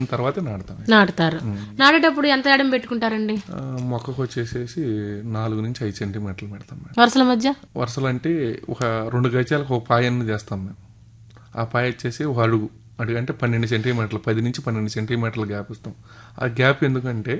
తర్వాత నాటుతాం నాటుతారు నాటేటప్పుడు ఎంత ఎడం పెట్టుకుంటారండి ఆ, మొక్కకు వచ్చేసేసి నాలుగు నుంచి ఐదు సెంటీమీటర్లు పెడతాం మేడం వరుసల మధ్య వరుసలు అంటే ఒక రెండు గజాలకు ఒక పాయన్ని చేస్తాం మేము ఆ పాయ వచ్చేసి ఒక అడుగు అడుగు అంటే పన్నెండు సెంటీమీటర్లు పది నుంచి పన్నెండు సెంటీమీటర్లు గ్యాప్ ఇస్తాం ఆ గ్యాప్ ఎందుకంటే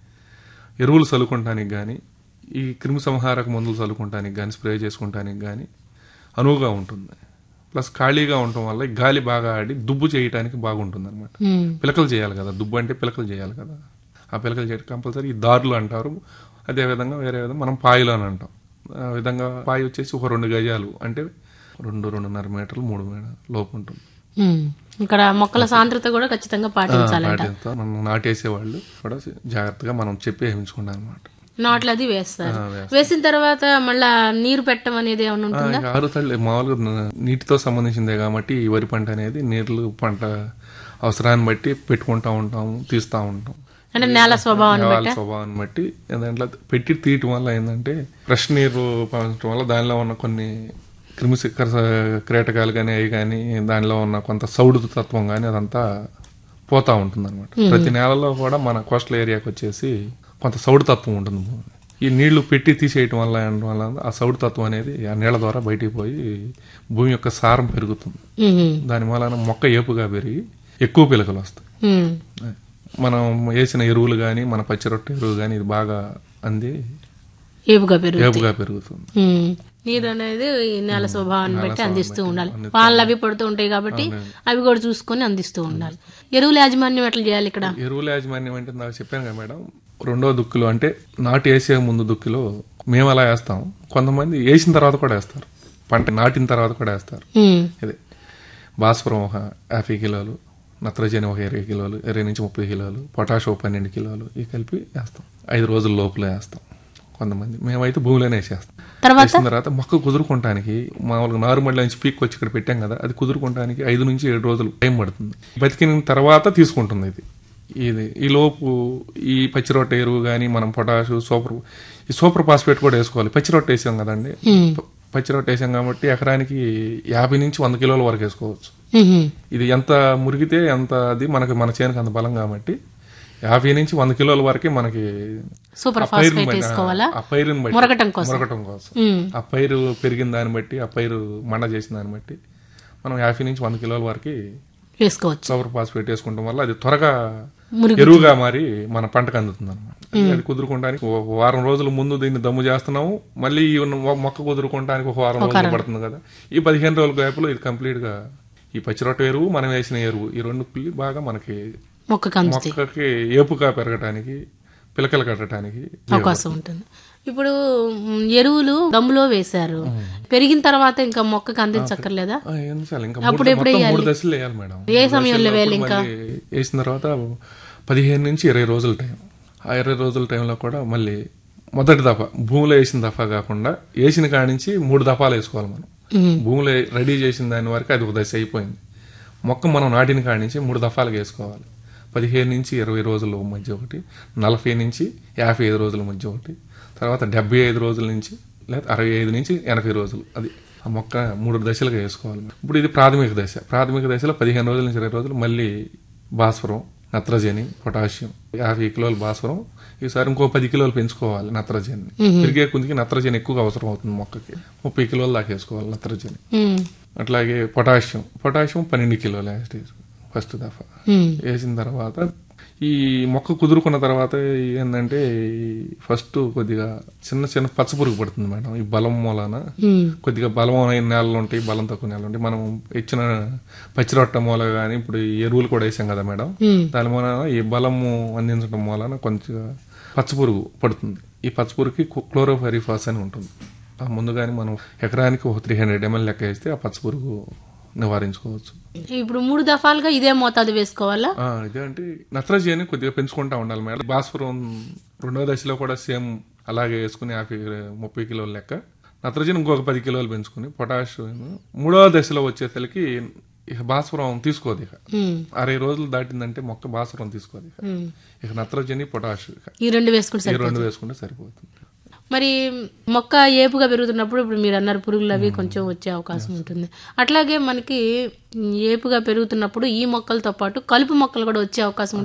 ఎరువులు చల్లుకుంటానికి కానీ ఈ క్రిమి సంహారక మందులు చల్లుకుంటానికి కానీ స్ప్రే చేసుకుంటానికి కానీ అనువుగా ఉంటుంది ప్లస్ ఖాళీగా ఉండటం వల్ల ఈ గాలి బాగా ఆడి దుబ్బు చేయటానికి బాగుంటుంది అనమాట ఉమ్. పిలకలు చేయాలి కదా దుబ్బు అంటే పిలకలు చేయాలి కదా ఆ పిలకలు చేయడం కంపల్సరీ ఈ దారులు అంటారు అదే విధంగా వేరే విధంగా మనం పాయలు అని అంటాం ఆ విధంగా పాయ వచ్చేసి ఒక రెండు గజాలు అంటే రెండు రెండున్నర మీటర్లు మూడు మీటర్ లోపు ఉంటుంది ఉమ్. ఇక్కడ మొక్కల సాంద్రత కూడా ఖచ్చితంగా పాటించాలంట నాటేస్తా మనం నాటేసే వాళ్ళు కూడా జాగ్రత్తగా మనం చెప్పి వేయించుకుంటాం అనమాట నాట్లు అది వేస్తారు వేసిన తర్వాత మళ్ళా నీరు పెట్టడం అనేది ఏమైనా ఉంటుంది ఆరు తల్లి మామూలుగా న- నీటితో సంబంధించిందే కాబట్టి ఈ వరి పంట అనేది నీళ్లు పంట అవసరాన్ని బట్టి పెట్టుకుంటా ఉంటాము తీస్తూ ఉంటాం అంటే నేల స్వభావం వాళ్ళ స్వభావాన్ని బట్టి దాంట్లో పెట్టి తీయటం వల్ల ఏంటంటే ఫ్రెష్ నీరు పంచడం వల్ల దానిలో ఉన్న కొన్ని క్రిమి క్రీటకాలు కానీ అవి కానీ దానిలో ఉన్న కొంత సౌడు తత్వం కానీ అదంతా పోతా ఉంటుంది అనమాట ప్రతి నెలలో కూడా మన కోస్టల్ ఏరియాకి వచ్చేసి కొంత సౌడు తత్వం ఉంటుంది భూమి ఈ నీళ్లు పెట్టి తీసేయటం వల్ల అనడం వల్ల ఆ సౌడు తత్వం అనేది ఆ నీళ్ల ద్వారా బయటికి పోయి భూమి యొక్క సారం పెరుగుతుంది ఉమ్. దాని వలన మొక్క ఏపుగా పెరిగి ఎక్కువ పిలకలు వస్తాయి ఉమ్. మనం వేసిన ఎరువులు కానీ మన పచ్చి రొట్టె ఎరువు కానీ ఇది బాగా అంది ఏపుగా పెరుగు ఏపుగా పెరుగుతుంది ఉమ్. నీరు అనేది ఈ నేల స్వభావాన్ని బట్టి అందిస్తూ ఉండాలి వాళ్ళ అవి పడుతూ ఉంటాయి కాబట్టి అవి కూడా చూసుకొని అందిస్తూ ఉండాలి ఎరువుల యాజమాన్యం ఎట్లా చేయాలి ఇక్కడ ఎరువుల యాజమాన్యం అంటే నాకు చెప్పాను కదా మేడం రెండో దుక్కులో అంటే నాటు వేసే ముందు దుక్కులో మేము అలా వేస్తాం కొంతమంది వేసిన తర్వాత కూడా వేస్తారు పంట నాటిన తర్వాత కూడా వేస్తారు ఉమ్. ఇదే భాస్వరం ఒక యాభై కిలోలు నత్రజని ఒక ఇరవై కిలోలు ఇరవై నుంచి ముప్పై కిలోలు పొటాష్ ఒక పన్నెండు కిలోలు ఇవి కలిపి వేస్తాం ఐదు రోజుల లోపల వేస్తాం కొంతమంది మేమైతే భూమిలోనే వేసేస్తాం తర్వాత వేసిన తర్వాత మొక్క కుదురుకుంటానికి మామూలుగా నార్మల్ నుంచి పీక్ వచ్చి ఇక్కడ పెట్టాం కదా అది కుదురుకుంటానికి ఐదు నుంచి ఏడు రోజులు టైం పడుతుంది బతికిన తర్వాత తీసుకుంటుంది ఇది ఇది ఈ లోపు ఈ పచ్చిరొట్ట ఎరువు కానీ మనం పొటాషు సూపర్ ఈ సూపర్ ఫాస్ఫేట్ కూడా వేసుకోవాలి పచ్చిరొట్ట వేసాం కదండి ప- పచ్చిరొట్ట వేసాం కాబట్టి ఎకరానికి యాభై నుంచి వంద కిలోల వరకు వేసుకోవచ్చు ఉహు. ఇది ఎంత మురిగితే ఎంత అది మనకి మన చేనుకి అంత బలం కాబట్టి యాభై నుంచి వంద కిలోల వరకే మనకి సూపర్ ఆ పైరుని ఫాస్ఫేట్ బట్టి- వేసుకోవాలా ఆ పైరుని బట్టి మురగటం కోసం మురగటం కోసం ఉమ్. ఆ పైరు పెరిగిన దాన్ని బట్టి ఆ పైరు మండ చేసిన దాన్ని బట్టి మనం యాభై నుంచి వంద కిలోల వరకు వేసుకోవచ్చు సౌర్ ఫాస్ఫేట్ వేసుకుంటాం వల్ల అది త్వరగా మురుగు ఎరువుగా మారి మన పంటకు అందుతుంది అనమాట అది కుదురుకోవడానికి ఒక వారం రోజుల ముందు దీన్ని దమ్ము చేస్తున్నాము మళ్ళీ ఈ ఉన్న మొక్క కుదురుకోవడానికి ఒక వారం రోజులు పడుతుంది కదా ఈ పదిహేను రోజుల గ్యాప్లో ఇది కంప్లీట్ గా ఈ పచ్చిరొట్ట ఎరువు మనం వేసిన ఎరువు ఈ రెండు పిల్లి బాగా మనకి మొక్కకు అందుతాయి మొక్కకి ఏపుగా పెరగటానికి పిలకలు కట్టడానికి అవకాశం ఉంటుంది ఇప్పుడు మ్, ఎరువులు దమ్ములో వేశారు పెరిగిన తర్వాత ఇంకా మొక్కకు అందించక్కర్లేదా ఆ, ఏం చేయాలి ఇంకా మూడు మొత్తం మూడు దశలు వేయాలి మేడం ఏ సమయంలో వేయాలి ఇంకా మళ్ళీ వేసిన తర్వాత పదిహేను నుంచి ఇరవై రోజుల టైం ఆ ఇరవై రోజుల టైంలో కూడా మళ్ళీ మొదటి దఫా భూమిలో వేసిన దఫా కాకుండా వేసిన కాడి నుంచి మూడు దఫాలు వేసుకోవాలి మనం ఉమ్. భూమిలో రెడీ చేసిన దాని వరకు అది ఒక దశ అయిపోయింది మొక్క మనం నాటిన కాడి నుంచి మూడు దఫాలుగా వేసుకోవాలి పదిహేను నుంచి ఇరవై రోజుల మధ్య ఒకటి నలభై నుంచి యాభై ఐదు రోజుల మధ్య ఒకటి తర్వాత డెబ్బై ఐదు రోజుల నుంచి లేదా అరవై ఐదు నుంచి ఎనభై రోజులు అది ఆ మొక్క మూడు దశలుగా వేసుకోవాలి ఇప్పుడు ఇది ప్రాథమిక దశ ప్రాథమిక దశలో పదిహేను రోజుల నుంచి ఇరవై రోజులు మళ్ళీ భాస్వరం నత్రజని పొటాషియం యాభై కిలోల భాస్వరం ఈసారి ఇంకో పది కిలోలు పెంచుకోవాలి నత్రజని పెరిగే కొద్దికి నత్రజని ఎక్కువగా అవసరం అవుతుంది మొక్కకి ముప్పై కిలోలు దాకా వేసుకోవాలి నత్రజని ఉమ్. అట్లాగే పొటాషియం పొటాషియం పన్నెండు కిలోలు వేస్ట్ ఫస్ట్ దఫా ఉమ్. వేసిన తర్వాత ఈ మొక్క కుదురుకున్న తర్వాత ఏంటంటే ఫస్ట్ కొద్దిగా చిన్న చిన్న పచ్చపురుగు పడుతుంది మేడం ఈ బలం మూలాన ఉమ్. కొద్దిగా బలమైన నేలలు ఉంటాయి బలం తక్కువ నేలలు ఉంటాయి మనం ఇచ్చిన పచ్చిరొట్ట మూల కానీ ఇప్పుడు ఈ ఎరువులు కూడా వేసాం కదా మేడం ఉమ్. దాని మూలన ఈ బలము అందించడం మూలన కొంచెం పచ్చపురుగు పడుతుంది ఈ పచ్చపురుగుకి క్లోరోఫైరిఫాస్ అని ఉంటుంది ఆ ముందుగానే మనం ఎకరానికి ఒక త్రీ హండ్రెడ్ ఎంఎల్ లెక్క వేస్తే ఆ పచ్చపురుగు నివారించుకోవచ్చు ఇప్పుడు మూడు దఫాలుగా ఇదే మోతాదు వేసుకోవాలా ఆ, ఇదే అంటే నత్రజని కొద్దిగా పెంచుకుంటా ఉండాలి మేడం భాస్వరం రెండో దశలో కూడా సేమ్ అలాగే వేసుకుని యాభై ముప్పై కిలోల లెక్క నత్రజని ఇంకొక పది కిలోలు పెంచుకుని పొటాష్ మూడో దశలో వచ్చేసరికి ఇక భాస్వరం తీసుకోదు ఇక ఉమ్. అరవై రోజులు దాటిందంటే మొక్క భాస్వరం తీసుకోదు ఇక ఉమ్. ఇక నత్రజని పొటాష్ ఇక ఈ రెండు వేసుకుంటే ఈ సరే రెండు వేసుకుంటే సరిపోతుంది మరి మొక్క ఏపుగా పెరుగుతున్నప్పుడు ఇప్పుడు మీరు అన్నారు పురుగులు అవి కొంచెం వచ్చే అవకాశం ఉంటుంది అట్లాగే మనకి ఏపుగా పెరుగుతున్నప్పుడు ఈ మొక్కలతో పాటు కలుపు మొక్కలు కూడా వచ్చే అవకాశం